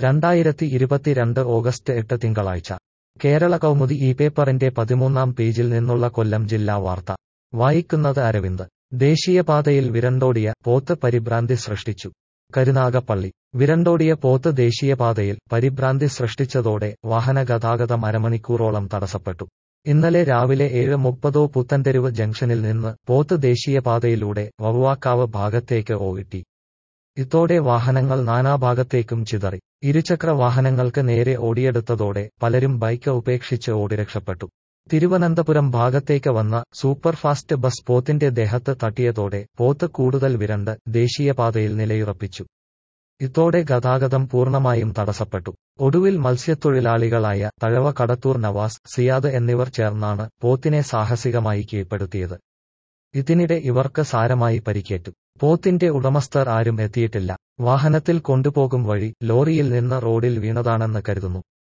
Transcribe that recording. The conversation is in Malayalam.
രണ്ടായിരത്തി ഇരുപത്തിരണ്ട് ഓഗസ്റ്റ് എട്ട് തിങ്കളാഴ്ച കേരള കൗമുദി ഈ പേപ്പറിന്റെ പതിമൂന്നാം പേജിൽ നിന്നുള്ള കൊല്ലം ജില്ലാ വാർത്ത വായിക്കുന്നത് അരവിന്ദ് ദേശീയപാതയിൽ വിരണ്ടോടിയ പോത്ത് പരിഭ്രാന്തി സൃഷ്ടിച്ചു കരുനാഗപ്പള്ളി വിരണ്ടോടിയ പോത്ത് ദേശീയപാതയിൽ പരിഭ്രാന്തി സൃഷ്ടിച്ചതോടെ വാഹന ഗതാഗതം അരമണിക്കൂറോളം തടസ്സപ്പെട്ടു ഇന്നലെ രാവിലെ ഏഴ് മുപ്പതോ പുത്തൻതെരുവ് ജംഗ്ഷനിൽ നിന്ന് പോത്ത് ദേശീയപാതയിലൂടെ വവ്വാക്കാവ് ഭാഗത്തേക്ക് ഓവിട്ടി ഇതോടെ വാഹനങ്ങൾ നാനാഭാഗത്തേക്കും ചിതറി ഇരുചക്ര വാഹനങ്ങൾക്ക് നേരെ ഓടിയെടുത്തതോടെ പലരും ബൈക്ക് ഉപേക്ഷിച്ച് ഓടി രക്ഷപ്പെട്ടു തിരുവനന്തപുരം ഭാഗത്തേക്ക് വന്ന സൂപ്പർഫാസ്റ്റ് ബസ് പോത്തിന്റെ ദേഹത്ത് തട്ടിയതോടെ പോത്ത് കൂടുതൽ വിരണ്ട് ദേശീയപാതയിൽ നിലയുറപ്പിച്ചു ഇതോടെ ഗതാഗതം പൂർണ്ണമായും തടസ്സപ്പെട്ടു ഒടുവിൽ മത്സ്യത്തൊഴിലാളികളായ തഴവ കടത്തൂർ നവാസ് സിയാദ് എന്നിവർ ചേർന്നാണ് പോത്തിനെ സാഹസികമായി കീഴ്പ്പെടുത്തിയത് ഇതിനിടെ ഇവർക്ക് സാരമായി പരിക്കേറ്റു പോത്തിന്റെ ഉടമസ്ഥർ ആരും എത്തിയിട്ടില്ല വാഹനത്തിൽ കൊണ്ടുപോകും വഴി ലോറിയിൽ നിന്ന് റോഡിൽ വീണതാണെന്ന് കരുതുന്നു